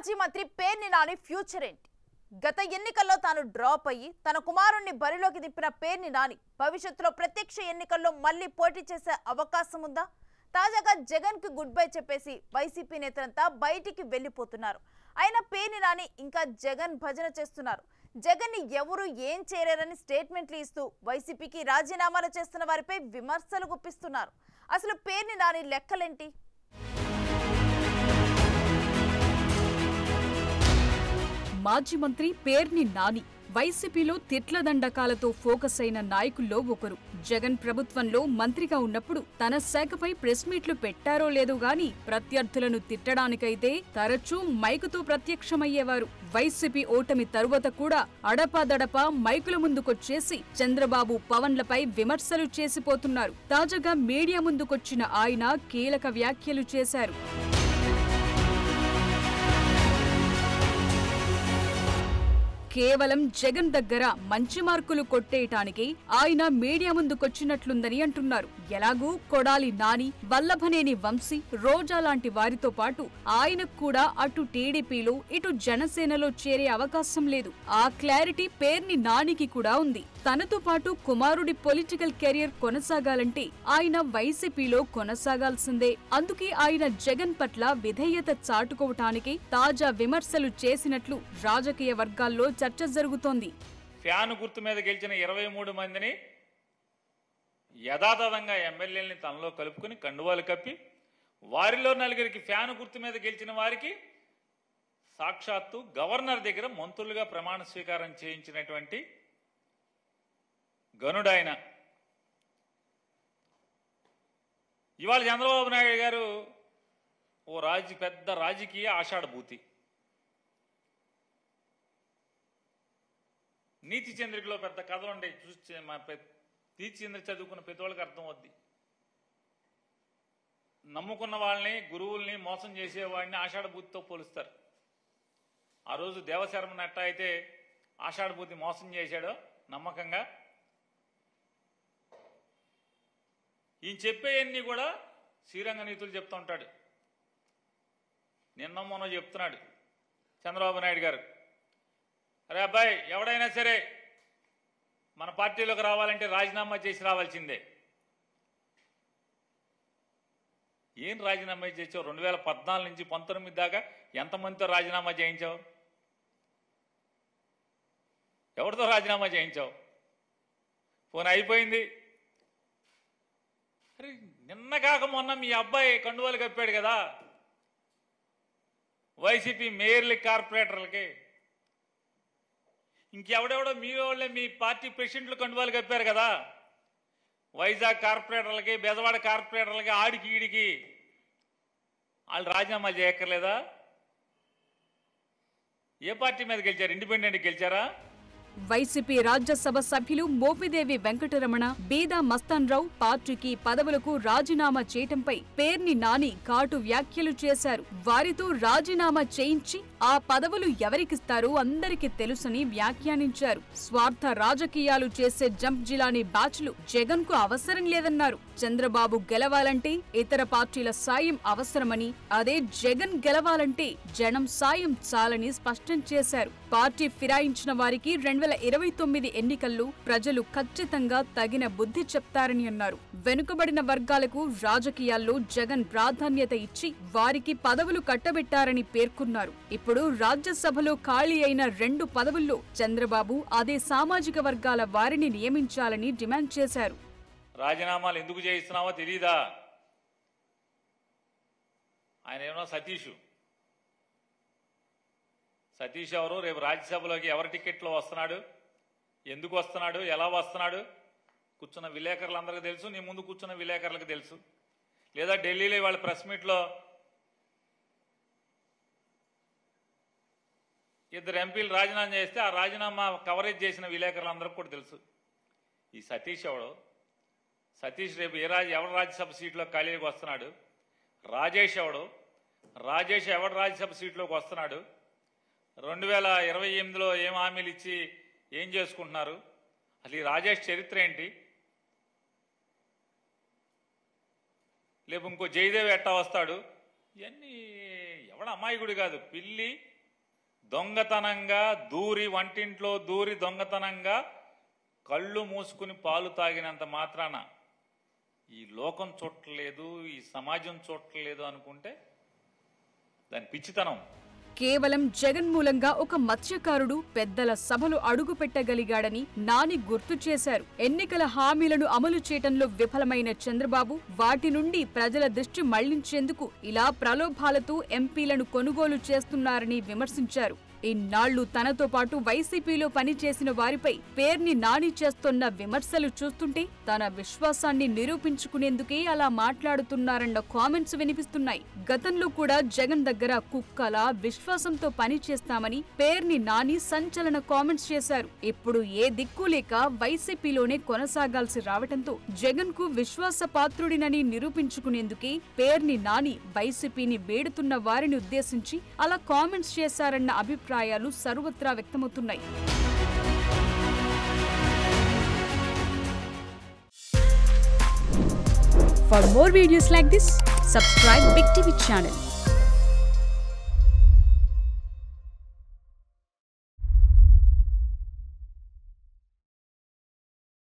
మాజీ మంత్రి పేర్ని నాని ఫ్యూచర్ ఏంటి గత ఎన్నికల్లో తాను డ్రాప్ అయ్యి తన కుమారుణ్ణి బరిలోకి దింపిన పేర్ని నాని భవిష్యత్తులో ప్రత్యక్ష ఎన్నికల్లో మళ్ళీ పోటీ చేసే అవకాశం ఉందా తాజాగా జగన్ కి గుడ్ బై చెప్పేసి వైసీపీ నేతలంతా బయటికి వెళ్లిపోతున్నారు అయినా పేర్ని నాని ఇంకా జగన్ భజన చేస్తున్నారు జగన్ ని ఎవరు ఏం చేయలేరని స్టేట్మెంట్లు ఇస్తూ వైసీపీకి రాజీనామాలు చేస్తున్న వారిపై విమర్శలు గుప్పిస్తున్నారు అసలు పేర్ని నాని లెక్కలేంటి మాజీ మంత్రి పేర్ని నాని వైసీపీలో తిట్ల దండకాలతో ఫోకస్ అయిన నాయకుల్లో ఒకరు జగన్ ప్రభుత్వంలో మంత్రిగా ఉన్నప్పుడు తన శాఖపై ప్రెస్ మీట్లు పెట్టారో లేదో గాని ప్రత్యర్థులను తిట్టడానికైతే తరచూ మైకుతో ప్రత్యక్షమయ్యేవారు వైసీపీ ఓటమి తరువాత కూడా అడపాదడపా మైకుల ముందుకొచ్చేసి చంద్రబాబు పవన్లపై విమర్శలు చేసిపోతున్నారు తాజాగా మీడియా ముందుకొచ్చిన ఆయన కీలక వ్యాఖ్యలు చేశారు కేవలం జగన్ దగ్గర మంచి మార్కులు కొట్టేయటానికి ఆయన మీడియా ముందుకొచ్చినట్లుందని అంటున్నారు ఎలాగూ కొడాలి నాని వల్లభనేని వంశీ రోజా లాంటి వారితో పాటు ఆయనకు కూడా అటు టీడీపీలో ఇటు జనసేనలో చేరే అవకాశం లేదు ఆ క్లారిటీ పేర్ని నానికి కూడా ఉంది తనతో పాటు కుమారుడి పొలిటికల్ కెరియర్ కొనసాగాలంటే ఆయన వైసీపీలో కొనసాగాల్సిందే అందుకే ఆయన జగన్ పట్ల విధేయత చాటుకోవటానికి తాజా విమర్శలు చేసినట్లు రాజకీయ వర్గాల్లో చర్చ జరుగుతోంది ఫ్యాన్ గుర్తు మీద గెలిచిన ఇరవై మూడు మందిని యథాతథంగా ఎమ్మెల్యేలని తనలో కలుపుకుని కండువాలు కప్పి వారిలో నలుగురికి ఫ్యాన్ గుర్తు మీద గెలిచిన వారికి సాక్షాత్తు గవర్నర్ దగ్గర మంత్రులుగా ప్రమాణ స్వీకారం చేయించినటువంటి గనుడాయన ఇవాళ చంద్రబాబు నాయుడు గారు ఓ రాజ పెద్ద రాజకీయ ఆషాఢభూతి నీతి చంద్రికలో పెద్ద కథలు ఉంటాయి చూసి మా పె- నీతి చంద్రిక చదువుకున్న ప్రతి వాళ్ళకి అర్థం అవుద్ది నమ్ముకున్న వాళ్ళని గురువుల్ని మోసం చేసేవాడిని ఆషాఢభూతితో పోలుస్తారు ఆ రోజు దేవశర్మ నట్ట అయితే ఆషాఢభూతి మోసం చేశాడో నమ్మకంగా ఈయన చెప్పేవన్నీ కూడా శ్రీరంగ నీతులు చెప్తూ ఉంటాడు నిన్న మొన్న చెప్తున్నాడు చంద్రబాబు నాయుడు గారు అరే అబ్బాయి ఎవడైనా సరే మన పార్టీలోకి రావాలంటే రాజీనామా చేసి రావాల్సిందే ఏం రాజీనామా చేసావు రెండు వేల పద్నాలుగు నుంచి పంతొమ్మిది దాకా ఎంతమందితో రాజీనామా చేయించావు ఎవరితో రాజీనామా చేయించావు ఫోన్ అయిపోయింది అరే నిన్న కాక మొన్న మీ అబ్బాయి కండువాలు కప్పాడు కదా వైసీపీ మేయర్లకి కార్పొరేటర్లకి ఇంకెవడెవడో మీ వాళ్ళే మీ పార్టీ ప్రెసిడెంట్లు కండువాలు కప్పారు కదా వైజాగ్ కార్పొరేటర్లకి బెజవాడ కార్పొరేటర్లకి ఆడికి ఈడికి వాళ్ళు రాజీనామా చేయక్కర్లేదా ఏ పార్టీ మీద గెలిచారు ఇండిపెండెంట్ గెలిచారా వైసీపీ రాజ్యసభ సభ్యులు మోపిదేవి వెంకటరమణ బీదా మస్తాన్రావు పార్టీకి పదవులకు రాజీనామా చేయటంపై పేర్ని నాని ఘాటు వ్యాఖ్యలు చేశారు వారితో రాజీనామా చేయించి ఆ పదవులు ఎవరికిస్తారో అందరికీ తెలుసని వ్యాఖ్యానించారు స్వార్థ రాజకీయాలు చేసే జంప్ జిలానీ బ్యాచ్లు జగన్ కు అవసరం లేదన్నారు చంద్రబాబు గెలవాలంటే ఇతర పార్టీల సాయం అవసరమని అదే జగన్ గెలవాలంటే జనం సాయం చాలని స్పష్టం చేశారు పార్టీ ఫిరాయించిన వారికి రెండు వేల ఇరవై తొమ్మిది ఎన్నికల్లో ప్రజలు ఖచ్చితంగా తగిన బుద్ధి చెప్తారని అన్నారు వెనుకబడిన వర్గాలకు రాజకీయాల్లో జగన్ ప్రాధాన్యత ఇచ్చి వారికి పదవులు కట్టబెట్టారని పేర్కొన్నారు ఇప్పుడు రాజ్యసభలో ఖాళీ అయిన రెండు పదవుల్లో చంద్రబాబు అదే సామాజిక వర్గాల వారిని నియమించాలని డిమాండ్ చేశారు రాజీనామాలు ఎందుకు చేయిస్తున్నావో తెలీదా ఆయన ఏమో సతీష్ సతీష్ ఎవరు రేపు రాజ్యసభలోకి ఎవరి టికెట్లో వస్తున్నాడు ఎందుకు వస్తున్నాడు ఎలా వస్తున్నాడు కూర్చున్న విలేకరులందరికీ తెలుసు నీ ముందు కూర్చున్న విలేకరులకు తెలుసు లేదా ఢిల్లీలో వాళ్ళ ప్రెస్ మీట్లో ఇద్దరు ఎంపీలు రాజీనామా చేస్తే ఆ రాజీనామా కవరేజ్ చేసిన విలేకరులందరికీ కూడా తెలుసు ఈ సతీష్ ఎవడు సతీష్ రేపు ఏ రాజు ఎవరు రాజ్యసభ సీట్లో ఖాళీకి వస్తున్నాడు రాజేష్ ఎవడు రాజేష్ ఎవడు రాజ్యసభ సీట్లోకి వస్తున్నాడు రెండు వేల ఇరవై ఎనిమిదిలో ఏం హామీలు ఇచ్చి ఏం చేసుకుంటున్నారు అసలు ఈ రాజేష్ చరిత్ర ఏంటి లేపు ఇంకో జయదేవ్ ఎట్టా వస్తాడు ఇవన్నీ ఎవడ అమాయకుడు కాదు పిల్లి దొంగతనంగా దూరి వంటింట్లో దూరి దొంగతనంగా కళ్ళు మూసుకుని పాలు తాగినంత మాత్రాన ఈ లోకం చూడట్లేదు ఈ సమాజం చూడట్లేదు అనుకుంటే దాని పిచ్చితనం కేవలం జగన్ మూలంగా ఒక మత్స్యకారుడు పెద్దల సభలు అడుగు పెట్టగలిగాడని నాని గుర్తు చేశారు ఎన్నికల హామీలను అమలు చేయటంలో విఫలమైన చంద్రబాబు వాటి నుండి ప్రజల దృష్టి మళ్లించేందుకు ఇలా ప్రలోభాలతో ఎంపీలను కొనుగోలు చేస్తున్నారని విమర్శించారు ఇన్నాళ్లు తనతో పాటు వైసీపీలో పనిచేసిన వారిపై పేర్ని నాని చేస్తున్న విమర్శలు చూస్తుంటే తన విశ్వాసాన్ని నిరూపించుకునేందుకే అలా మాట్లాడుతున్నారన్న కామెంట్స్ వినిపిస్తున్నాయి గతంలో కూడా జగన్ దగ్గర కుక్కలా విశ్వాసంతో పని చేస్తామని పేర్ని నాని సంచలన కామెంట్స్ చేశారు ఇప్పుడు ఏ దిక్కు లేక వైసీపీలోనే కొనసాగాల్సి రావటంతో జగన్ కు విశ్వాస పాత్రుడినని నిరూపించుకునేందుకే పేర్ని నాని వైసీపీని వేడుతున్న వారిని ఉద్దేశించి అలా కామెంట్స్ చేశారన్న అభిప్రాయాలు సర్వత్రా వ్యక్తమవుతున్నాయి For more videos like this, subscribe Big TV channel